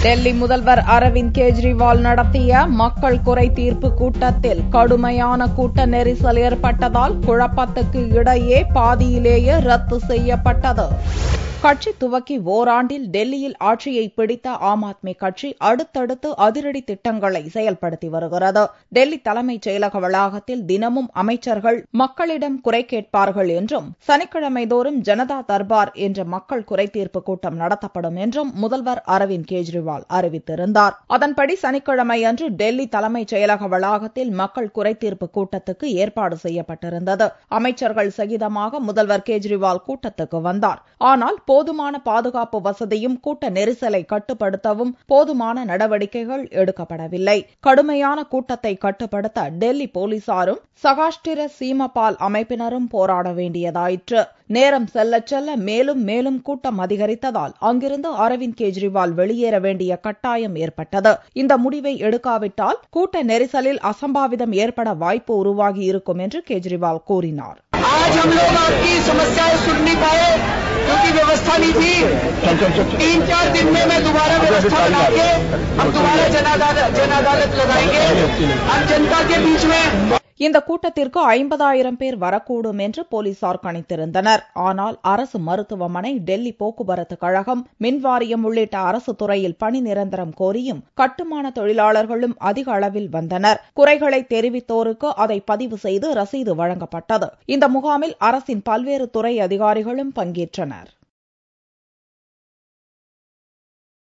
டெல்லி முதல்வர் அரவிந்த் கெஜ்ரிவால் நடத்திய மக்கள் குறை தீர்ப்பு கூட்டத்தில் கடுமையான கூட்ட நெரிசல் ஏற்பட்டதால் குழப்பத்துக்கு இடையே பாதியிலேயே ரத்து செய்யப்பட்டது கட்சி துவக்கி ஓராண்டில் டெல்லியில் ஆட்சியை பிடித்த ஆம் ஆத்மி கட்சி அடுத்தடுத்து அதிரடி திட்டங்களை செயல்படுத்தி வருகிறது டெல்லி தலைமைச் செயலக வளாகத்தில் தினமும் அமைச்சர்கள் மக்களிடம் குறை கேட்பார்கள் என்றும் சனிக்கிழமை தோறும் ஜனதா தர்பார் என்ற மக்கள் குறைதீர்ப்பு கூட்டம் நடத்தப்படும் என்றும் முதல்வர் அரவிந்த் கெஜ்ரிவால் அறிவித்திருந்தார் அதன்படி சனிக்கிழமை அன்று டெல்லி தலைமைச் செயலக வளாகத்தில் மக்கள் குறைதீர்ப்பு கூட்டத்துக்கு ஏற்பாடு செய்யப்பட்டிருந்தது அமைச்சர்கள் சகிதமாக முதல்வர் கெஜ்ரிவால் கூட்டத்துக்கு வந்தார் ஆனால் போதுமான பாதுகாப்பு வசதியும் கூட்ட நெரிசலை கட்டுப்படுத்தவும் போதுமான நடவடிக்கைகள் எடுக்கப்படவில்லை கடுமையான கூட்டத்தை கட்டுப்படுத்த டெல்லி போலீசாரும் சகாஷ்டிர சீமபால் அமைப்பினரும் போராட வேண்டியதாயிற்று நேரம் செல்ல செல்ல மேலும் மேலும் கூட்டம் அதிகரித்ததால் அங்கிருந்து அரவிந்த் கெஜ்ரிவால் வெளியேற வேண்டிய கட்டாயம் ஏற்பட்டது இந்த முடிவை எடுக்காவிட்டால் கூட்ட நெரிசலில் அசம்பாவிதம் ஏற்பட வாய்ப்பு உருவாகி இருக்கும் என்று கெஜ்ரிவால் கூறினார் आज हम लोग आपकी समस्याएं सुन नहीं पाए क्योंकि व्यवस्था नहीं थी तीन चार दिन में मैं दोबारा व्यवस्था बना के हम दोबारा जन अदालत जन अदालत लगाएंगे हम जनता के बीच में இந்த கூட்டத்திற்கு ஐம்பதாயிரம் பேர் வரக்கூடும் என்று போலீசார் கணித்திருந்தனர் ஆனால் அரசு மருத்துவமனை டெல்லி போக்குவரத்து கழகம் மின்வாரியம் உள்ளிட்ட அரசு துறையில் பணி நிரந்தரம் கோரியும் கட்டுமான தொழிலாளர்களும் அதிக அளவில் வந்தனர் குறைகளை தெரிவித்தோருக்கு அதை பதிவு செய்து ரசீது வழங்கப்பட்டது இந்த முகாமில் அரசின் பல்வேறு துறை அதிகாரிகளும் பங்கேற்றனர்